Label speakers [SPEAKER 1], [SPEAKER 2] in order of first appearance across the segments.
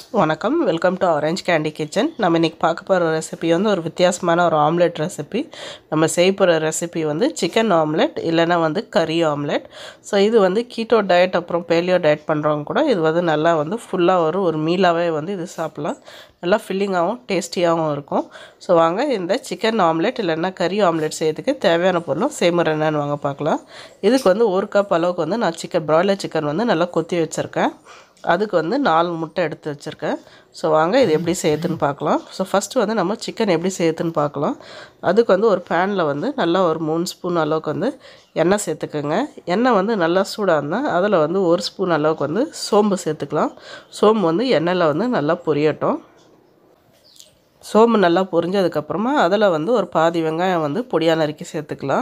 [SPEAKER 1] வணக்கம் welcome to orange candy kitchen நம்ம இன்றைக்கி பார்க்க போகிற ரெசிபி வந்து ஒரு வித்தியாசமான ஒரு ஆம்லெட் ரெசிபி நம்ம செய்ய போகிற ரெசிபி வந்து சிக்கன் ஆம்லெட் இல்லைன்னா வந்து கறி ஆம்லெட் ஸோ இது வந்து கீட்டோ டயட் அப்புறம் பேலியோ டயட் பண்ணுறவங்க கூட இது வந்து நல்லா வந்து ஃபுல்லாக வரும் ஒரு மீலாகவே வந்து இது சாப்பிட்லாம் நல்லா ஃபில்லிங்காகவும் டேஸ்டியாகவும் இருக்கும் ஸோ வாங்க இந்த சிக்கன் ஆம்லெட் இல்லைன்னா கறி ஆம்லெட் செய்யறதுக்கு தேவையான பொருளும் செய்முறை என்னன்னு வாங்க பார்க்கலாம் இதுக்கு வந்து ஒரு கப் அளவுக்கு வந்து நான் சிக்கன் ப்ராய்லர் சிக்கன் வந்து நல்லா கொத்தி வச்சுருக்கேன் அதுக்கு வந்து நாலு முட்டை எடுத்து வச்சுருக்கேன் ஸோ வாங்க இது எப்படி செய்யுதுன்னு பார்க்கலாம் ஸோ ஃபஸ்ட்டு வந்து நம்ம சிக்கன் எப்படி செய்யுதுன்னு பார்க்கலாம் அதுக்கு வந்து ஒரு பேனில் வந்து நல்லா ஒரு மூணு ஸ்பூன் அளவுக்கு வந்து எண்ணெய் சேர்த்துக்கோங்க எண்ணெய் வந்து நல்லா சூடாக இருந்தால் அதில் வந்து ஒரு ஸ்பூன் அளவுக்கு வந்து சோம்பு சேர்த்துக்கலாம் சோம்பு வந்து எண்ணெயில் வந்து நல்லா பொரியட்டும் சோம்பு நல்லா பொரிஞ்சதுக்கப்புறமா அதில் வந்து ஒரு பாதி வெங்காயம் வந்து பொடியாக நறுக்கி சேர்த்துக்கலாம்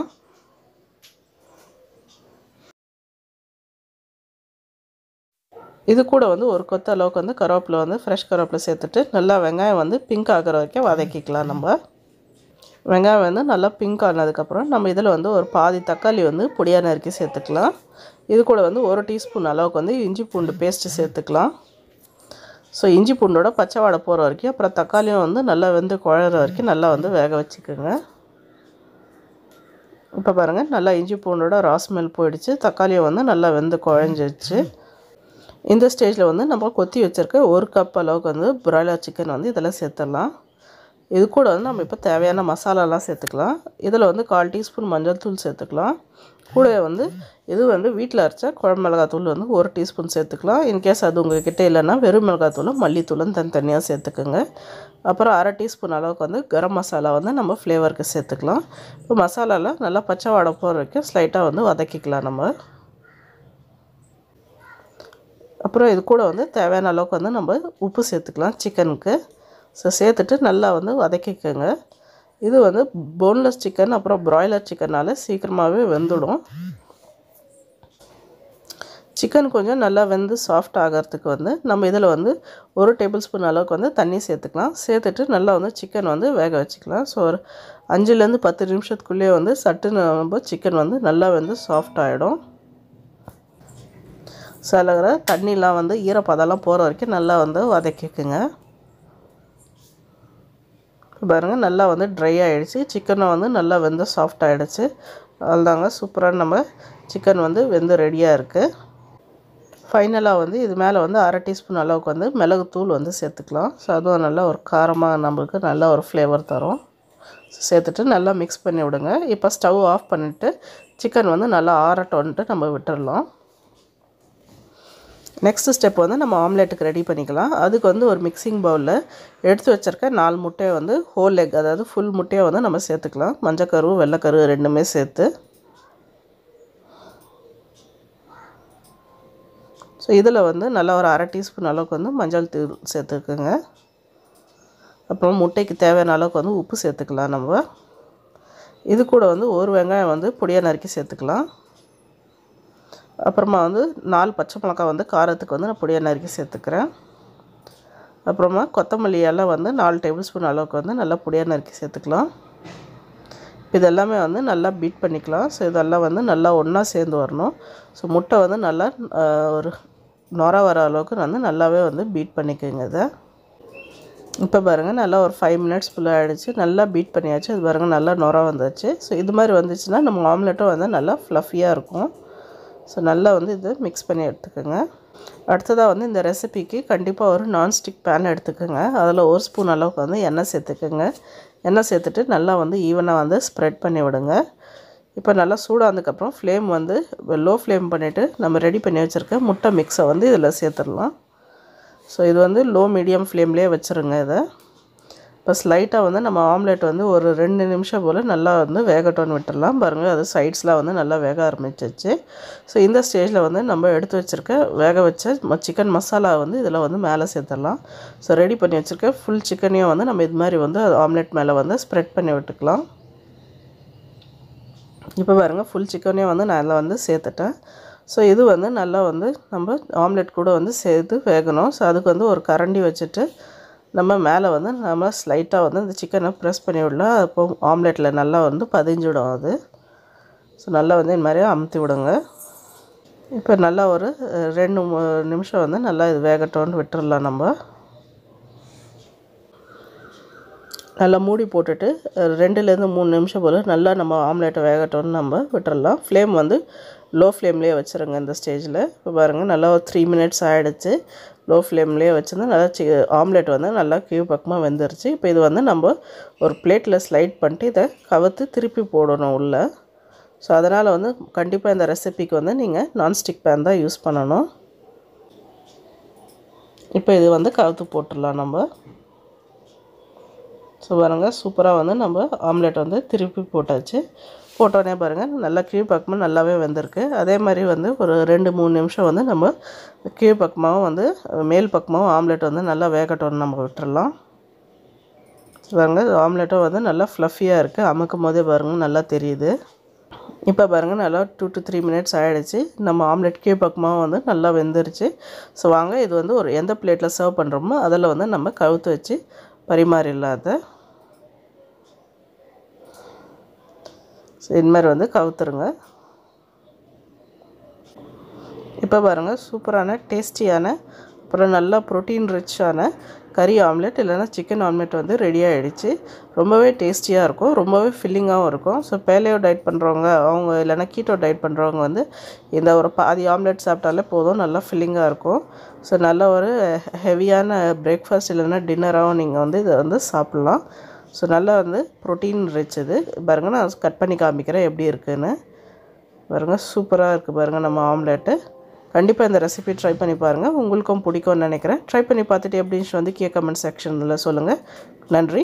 [SPEAKER 1] இது கூட வந்து ஒரு கொத்த அளவுக்கு வந்து கருவேப்பிலை வந்து ஃப்ரெஷ் கருவேப்பிலை சேர்த்துட்டு நல்லா வெங்காயம் வந்து பிங்க் ஆகிற வரைக்கும் வதக்கிக்கலாம் நம்ம வெங்காயம் வந்து நல்லா பிங்க் ஆனதுக்கப்புறம் நம்ம இதில் வந்து ஒரு பாதி தக்காளி வந்து பொடியாக நறுக்கி சேர்த்துக்கலாம் இது கூட வந்து ஒரு டீஸ்பூன் அளவுக்கு வந்து இஞ்சி பூண்டு பேஸ்ட்டு சேர்த்துக்கலாம் ஸோ இஞ்சி பூண்டோட பச்சை வாடை போகிற வரைக்கும் அப்புறம் தக்காளியும் வந்து நல்லா வெந்து குழற வரைக்கும் நல்லா வந்து வேக வச்சுக்கோங்க இப்போ பாருங்கள் நல்லா இஞ்சி பூண்டோட ராஸ்மெல் போயிடுச்சு தக்காளியும் வந்து நல்லா வெந்து குழஞ்சிடுச்சு இந்த ஸ்டேஜில் வந்து நம்ம கொத்தி வச்சுருக்க ஒரு கப் அளவுக்கு வந்து பிராய்லர் சிக்கன் வந்து இதெல்லாம் சேர்த்துடலாம் இது கூட வந்து நம்ம இப்போ தேவையான மசாலாலாம் சேர்த்துக்கலாம் இதில் வந்து கால் டீஸ்பூன் மஞ்சள் தூள் சேர்த்துக்கலாம் கூட வந்து இது வந்து வீட்டில் அரைச்ச குழம்பு மிளகாத்தூள் வந்து ஒரு டீஸ்பூன் சேர்த்துக்கலாம் இன்கேஸ் அது உங்கள்கிட்ட இல்லைன்னா வெறும் மிளகாத்தூளும் மல்லித்தூளும் தனித்தனியாக சேர்த்துக்குங்க அப்புறம் அரை டீஸ்பூன் அளவுக்கு வந்து கரம் மசாலா வந்து நம்ம ஃப்ளேவருக்கு சேர்த்துக்கலாம் இப்போ மசாலாலாம் நல்லா பச்சை வாடை போகிற வரைக்கும் ஸ்லைட்டாக வந்து வதக்கிக்கலாம் நம்ம அப்புறம் இது கூட வந்து தேவையான அளவுக்கு வந்து நம்ம உப்பு சேர்த்துக்கலாம் சிக்கனுக்கு ஸோ சேர்த்துட்டு நல்லா வந்து வதக்கிக்கோங்க இது வந்து போன்லெஸ் சிக்கன் அப்புறம் ப்ராய்லர் சிக்கனால் சீக்கிரமாகவே வெந்துடும் சிக்கன் கொஞ்சம் நல்லா வெந்து சாஃப்ட் ஆகிறதுக்கு வந்து நம்ம இதில் வந்து ஒரு டேபிள் ஸ்பூன் அளவுக்கு வந்து தண்ணி சேர்த்துக்கலாம் சேர்த்துட்டு நல்லா வந்து சிக்கன் வந்து வேக வச்சுக்கலாம் ஸோ ஒரு அஞ்சுலேருந்து பத்து நிமிஷத்துக்குள்ளேயே வந்து சட்டுன்னு நம்ம சிக்கன் வந்து நல்லா வந்து சாஃப்ட் ஆகிடும் சிலகிற தண்ணிலாம் வந்து ஈரப்பதெல்லாம் போகிற வரைக்கும் நல்லா வந்து வதக்கிக்குங்க பாருங்கள் நல்லா வந்து ட்ரை ஆகிடுச்சு சிக்கனை வந்து நல்லா வெந்து சாஃப்ட் ஆகிடுச்சு அதுதாங்க சூப்பராக நம்ம சிக்கன் வந்து வெந்து ரெடியாக இருக்குது ஃபைனலாக வந்து இது மேலே வந்து அரை டீஸ்பூன் அளவுக்கு வந்து மிளகுத்தூள் வந்து சேர்த்துக்கலாம் ஸோ அதுவும் நல்லா ஒரு காரமாக நம்மளுக்கு நல்ல ஒரு ஃப்ளேவர் தரும் சேர்த்துட்டு நல்லா மிக்ஸ் பண்ணி விடுங்க இப்போ ஸ்டவ் ஆஃப் பண்ணிவிட்டு சிக்கன் வந்து நல்லா ஆறட்டோன்ட்டு நம்ம விட்டுடலாம் நெக்ஸ்ட் ஸ்டெப் வந்து நம்ம ஆம்லேட்டுக்கு ரெடி பண்ணிக்கலாம் அதுக்கு வந்து ஒரு மிக்சிங் பவுலில் எடுத்து வச்சுருக்க நாலு முட்டையை வந்து ஹோல் எக் அதாவது ஃபுல் முட்டையை வந்து நம்ம சேர்த்துக்கலாம் மஞ்சக்கரு வெள்ளைக்கரு ரெண்டுமே சேர்த்து ஸோ இதில் வந்து நல்லா ஒரு அரை டீஸ்பூன் அளவுக்கு வந்து மஞ்சள் தூள் சேர்த்துக்குங்க அப்புறம் முட்டைக்கு தேவையான அளவுக்கு வந்து உப்பு சேர்த்துக்கலாம் நம்ம இது கூட வந்து ஒரு வெங்காயம் வந்து பொடியாக நறுக்கி சேர்த்துக்கலாம் அப்புறமா வந்து நாலு பச்சை மிளகாய் வந்து காரத்துக்கு வந்து நான் பொடியாக நறுக்கி சேர்த்துக்கிறேன் அப்புறமா கொத்தமல்லி எல்லாம் வந்து நாலு டேபிள் ஸ்பூன் அளவுக்கு வந்து நல்லா பொடியாக நறுக்கி சேர்த்துக்கலாம் இதெல்லாமே வந்து நல்லா பீட் பண்ணிக்கலாம் ஸோ இதெல்லாம் வந்து நல்லா ஒன்றா சேர்ந்து வரணும் ஸோ முட்டை வந்து நல்லா ஒரு நொர வர அளவுக்கு வந்து நல்லாவே வந்து பீட் பண்ணிக்கோங்க இதை இப்போ பாருங்கள் நல்லா ஒரு ஃபைவ் மினிட்ஸ் ஃபுல்லாக ஆகிடுச்சு நல்லா பீட் பண்ணியாச்சு அது பாருங்கள் நல்லா நொர வந்துச்சு ஸோ இது மாதிரி வந்துச்சுன்னா நம்ம ஆம்லெட்டும் வந்து நல்லா ஃப்ளஃபியாக இருக்கும் ஸோ நல்லா வந்து இது மிக்ஸ் பண்ணி எடுத்துக்கோங்க அடுத்ததாக வந்து இந்த ரெசிபிக்கு கண்டிப்பாக ஒரு நான்ஸ்டிக் பேன் எடுத்துக்கோங்க அதில் ஒரு ஸ்பூன் அளவுக்கு வந்து எண்ணெய் சேர்த்துக்கோங்க எண்ணெய் சேர்த்துட்டு நல்லா வந்து ஈவனாக வந்து ஸ்ப்ரெட் பண்ணி விடுங்க இப்போ நல்லா சூடானதுக்கப்புறம் ஃப்ளேம் வந்து லோ ஃப்ளேம் பண்ணிவிட்டு நம்ம ரெடி பண்ணி வச்சுருக்க முட்டை மிக்ஸை வந்து இதில் சேர்த்துடலாம் ஸோ இது வந்து லோ மீடியம் ஃப்ளேம்லேயே வச்சுருங்க இதை இப்போ ஸ்லைட்டாக வந்து நம்ம ஆம்லேட் வந்து ஒரு ரெண்டு நிமிஷம் போல் நல்லா வந்து வேகட்டோன்னு விட்டுடலாம் பாருங்கள் அது சைட்ஸ்லாம் வந்து நல்லா வேக ஆரம்பிச்சிச்சு ஸோ இந்த ஸ்டேஜில் வந்து நம்ம எடுத்து வச்சுருக்க வேக வச்ச சிக்கன் மசாலா வந்து இதில் வந்து மேலே சேர்த்துடலாம் ஸோ ரெடி பண்ணி வச்சுருக்க ஃபுல் சிக்கனையும் வந்து நம்ம இது மாதிரி வந்து ஆம்லேட் மேலே வந்து ஸ்ப்ரெட் பண்ணி விட்டுக்கலாம் இப்போ பாருங்கள் ஃபுல் சிக்கனையும் வந்து நான் அதில் வந்து சேர்த்துட்டேன் ஸோ இது வந்து நல்லா வந்து நம்ம ஆம்லெட் கூட வந்து சேர்த்து வேகணும் ஸோ அதுக்கு வந்து ஒரு கரண்டி வச்சுட்டு நம்ம மேலே வந்து நம்ம ஸ்லைட்டாக வந்து இந்த சிக்கனை ப்ரெஸ் பண்ணி விடலாம் அப்போ ஆம்லெட்டில் நல்லா வந்து பதிஞ்சிடும் அது ஸோ நல்லா வந்து இந்த மாதிரி அமுத்தி விடுங்க இப்போ நல்லா ஒரு ரெண்டு மூ- நிமிஷம் வந்து நல்லா இது வேகட்டோன்னு விட்டுறலாம் நம்ம நல்லா மூடி போட்டுட்டு அஹ், ரெண்டுலேருந்து மூணு நிமிஷம் போல் நல்லா நம்ம ஆம்லேட்டை வேகட்டோன்னு நம்ம விட்டுறலாம் ஃப்ளேம் வந்து லோ ஃப்ளேம்லேயே வச்சுருங்க இந்த ஸ்டேஜில் இப்போ பாருங்கள் நல்லா ஒரு த்ரீ மினிட்ஸ் ஆகிடுச்சு லோ ஃப்ளேம்லேயே வச்சுருந்து நல்லா சி ஆம்லேட் வந்து நல்லா கீழ் பக்கமாக வெந்துருச்சு இப்போ இது வந்து நம்ம ஒரு பிளேட்டில் ஸ்லைட் பண்ணிட்டு இதை கவுத்து திருப்பி போடணும் உள்ளே ஸோ அதனால் வந்து கண்டிப்பாக இந்த ரெசிபிக்கு வந்து நீங்கள் நான்ஸ்டிக் பேன் தான் யூஸ் பண்ணணும் இப்போ இது வந்து கவுத்து போட்டுடலாம் நம்ம ஸோ பாருங்கள் சூப்பராக வந்து நம்ம ஆம்லேட் வந்து திருப்பி போட்டாச்சு போட்டோடனே பாருங்கள் நல்லா கீழ்ப்பக்கமாக நல்லாவே வெந்திருக்கு அதே மாதிரி வந்து ஒரு ரெண்டு மூணு நிமிஷம் வந்து நம்ம கீழ்ப்பக்கமாகவும் வந்து மேல் பக்கமாகவும் ஆம்லேட் வந்து நல்லா வேகட்டோன்னு நம்ம விட்டுறலாம் பாருங்க ஆம்லேட்டும் வந்து நல்லா ஃப்ளஃபியாக இருக்குது அமுக்கும் போதே பாருங்கள் நல்லா தெரியுது இப்போ பாருங்கள் நல்லா டூ டு த்ரீ மினிட்ஸ் ஆகிடுச்சு நம்ம ஆம்லெட் கீழ் பக்கமாக வந்து நல்லா வெந்துருச்சு ஸோ வாங்க இது வந்து ஒரு எந்த பிளேட்டில் சர்வ் பண்ணுறோமோ அதில் வந்து நம்ம கவுத்து வச்சு பரிமாறிடலாத ஸோ இது மாதிரி வந்து கவுத்துருங்க இப்போ பாருங்கள் சூப்பரான டேஸ்டியான அப்புறம் நல்லா ப்ரோட்டீன் ரிச்சான கறி ஆம்லெட் இல்லைன்னா சிக்கன் ஆம்லெட் வந்து ரெடி ஆகிடுச்சு ரொம்பவே டேஸ்டியாக இருக்கும் ரொம்பவே ஃபில்லிங்காகவும் இருக்கும் ஸோ பேலையோ டயட் பண்ணுறவங்க அவங்க இல்லைன்னா கீட்டோ டயட் பண்ணுறவங்க வந்து இந்த ஒரு பாதி ஆம்லெட் சாப்பிட்டாலே போதும் நல்லா ஃபில்லிங்காக இருக்கும் ஸோ நல்ல ஒரு ஹெவியான பிரேக்ஃபாஸ்ட் இல்லைன்னா டின்னராகவும் நீங்கள் வந்து இதை வந்து சாப்பிட்லாம் ஸோ நல்லா வந்து ப்ரோட்டீன் ரிச் இது பாருங்கள் நான் கட் பண்ணி காமிக்கிறேன் எப்படி இருக்குன்னு பாருங்கள் சூப்பராக இருக்குது பாருங்கள் நம்ம ஆம்லெட்டு கண்டிப்பாக இந்த ரெசிபி ட்ரை பண்ணி பாருங்கள் உங்களுக்கும் பிடிக்கும்னு நினைக்கிறேன் ட்ரை பண்ணி பார்த்துட்டு எப்படின்னு வந்து கீழே கமெண்ட் செக்ஷனில் சொல்லுங்கள் நன்றி